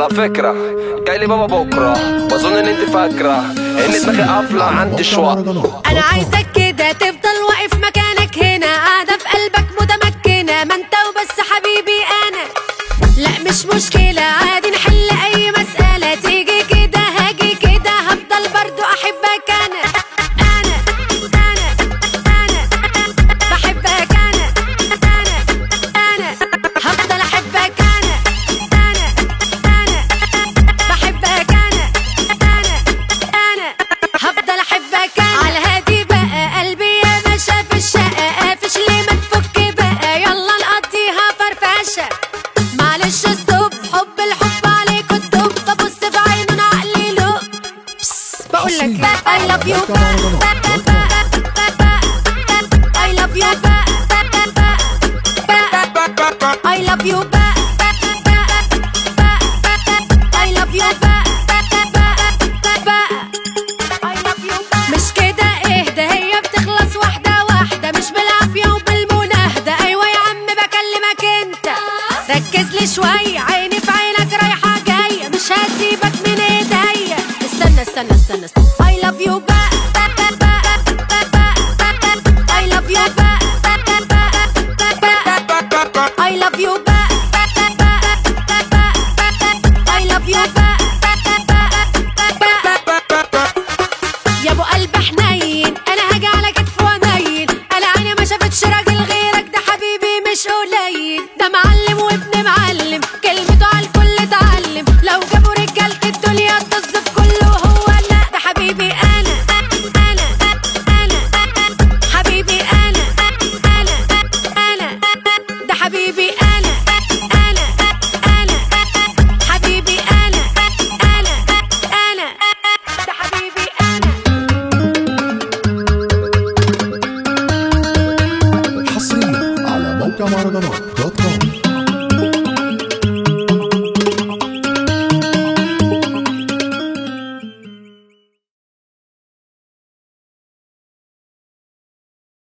على فكرة جاي لي بابا بكرة بظن ان انت فاكرة ان دماغي قافلة عندي شوق انا عايزك كده تفضل واقف مكانك هنا قاعدة في قلبك متمكنة ما انت وبس حبيبي انا لا مش مشكلة عادي نحل اي مسألة تيجي كده هاجي كده هفضل برضو احبك انا انا انا انا بحبك انا انا انا هفضل احبك انا انا انا بحبك انا انا انا هفضل احبك انا على هادي بقى قلبي يا ما شاف الشقة قافش ليه ما تفك بقى يلا نقضيها فرفشة معلش ستوب حب الحب عليك الدب ببص في عينه انا عقلي له بقول لك I love you I love you I love you I love you مش كده اهدى هي بتخلص واحدة واحدة مش بالعافية وبالمناهدة أيوة يا عم بكلمك انت ركز لي شوية عيني في عينك رايحة جاية مش هسيبك من ايديا استنى استنى استنى, استنى. I love you بقى I love you بقى I love you بقى I love you بقى يا ابو قلب حنين انا هاجي على كتف وامين انا عيني ما شافتش راجل غيرك ده حبيبي مش قليل ده معلم وابن معلم كلمته على الكل تعلم لو جابوا رجالة الدنيا تطز في كله وهو لا ده حبيبي انا انا انا حبيبي انا انا انا ده حبيبي انا انا انا حبيبي انا انا انا ده حبيبي انا حصريا على موقع مهرجانات دوت كوم